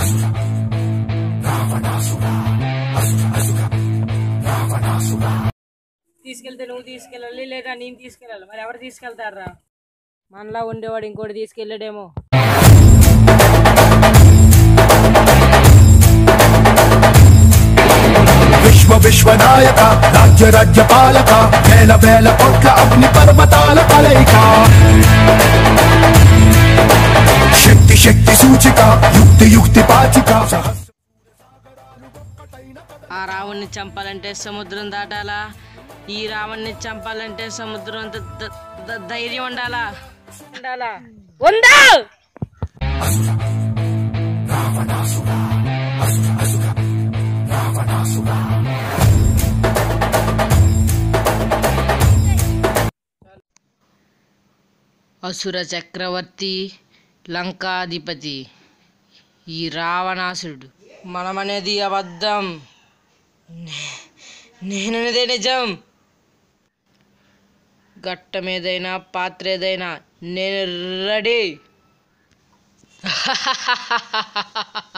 తీసుకెళ్తే నువ్వు తీసుకెళ్ళాలి లేదా నేను తీసుకెళ్ళాలి మరి ఎవరు తీసుకెళ్తారా మనలా ఉండేవాడు ఇంకోటి తీసుకెళ్ళాడేమో విశ్వ విశ్వనాయక రాజ్య రాజ్య పాలక వేల వేల కోట్ల అగ్ని పర్వతాల కలయిక శక్తి శక్తి సూచిక యుక్తి యుక్తి పాచిక సహస్ర ఆ రావణ్ణి చంపాలంటే సముద్రం దాటాలా ఈ రావణ్ణి చంపాలంటే సముద్రం అంత ద- ద- ధైర్యం ఉండాలా ఉండాలా ఉందా అసుర చక్రవర్తి లంకాధిపతి ఈ రావణాసురుడు మనమనేది అబద్ధం నే- నేననేదే నిజం ఘట్టం ఏదైనా పాత్ర ఏదైనా నేను రెడీ